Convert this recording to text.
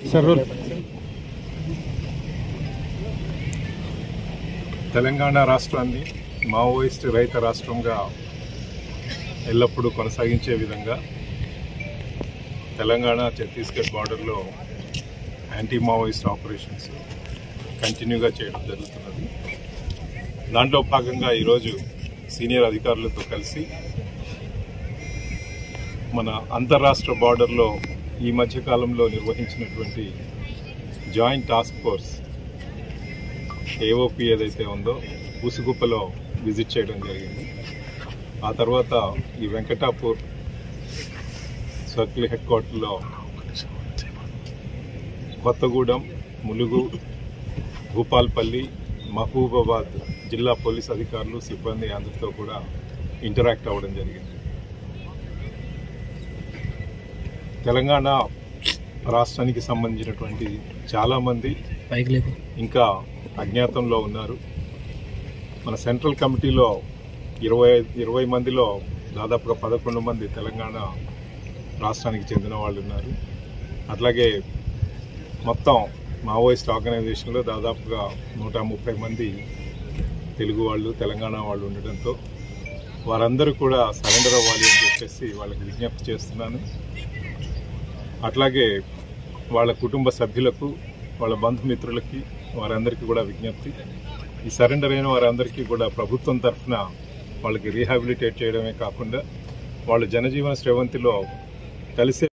sir roll Telangana రాష్ట్రాన్ని Maoist రహిత రాష్ట్రంగా ఎల్లప్పుడూ కొనసాగించే విధంగా తెలంగాణ ఛత్తీస్గఢ్ బార్డర్లో యాంటీ మావోయిస్ట్ ఆపరేషన్స్ కంటిన్యూగా చేయడం జరుగుతున్నది దాంట్లో భాగంగా ఈరోజు సీనియర్ అధికారులతో కలిసి మన అంతర్రాష్ట్ర బార్డర్లో ఈ మధ్య కాలంలో నిర్వహించినటువంటి జాయింట్ టాస్క్ ఫోర్స్ ఏఓపి ఏదైతే ఉందో ఉసుగుప్పలో విజిట్ చేయడం జరిగింది ఆ తర్వాత ఈ వెంకటాపూర్ సర్కిల్ హెడ్ క్వార్టర్లో కొత్తగూడెం ములుగు భూపాల్పల్లి మహబూబాబాద్ జిల్లా పోలీస్ అధికారులు సిబ్బంది అందరితో కూడా ఇంటరాక్ట్ అవ్వడం జరిగింది తెలంగాణ రాష్ట్రానికి సంబంధించినటువంటి చాలామంది పైకి లేపు ఇంకా అజ్ఞాతంలో ఉన్నారు మన సెంట్రల్ కమిటీలో ఇరవై ఇరవై మందిలో దాదాపుగా పదకొండు మంది తెలంగాణ రాష్ట్రానికి చెందిన వాళ్ళు ఉన్నారు అట్లాగే మొత్తం మావోయిస్ట్ ఆర్గనైజేషన్లో దాదాపుగా నూట ముప్పై మంది తెలుగు వాళ్ళు తెలంగాణ వాళ్ళు ఉండడంతో వారందరూ కూడా సరెండర్ అవ్వాలి అని చెప్పేసి వాళ్ళకి విజ్ఞప్తి చేస్తున్నాను అట్లాగే వాళ్ళ కుటుంబ సభ్యులకు వాళ్ళ బంధుమిత్రులకి వారందరికీ కూడా విజ్ఞప్తి ఈ సరెండర్ అయిన వారందరికీ కూడా ప్రభుత్వం తరఫున వాళ్ళకి రీహాబిలిటేట్ చేయడమే కాకుండా వాళ్ళు జనజీవన శ్రవంతిలో కలిసే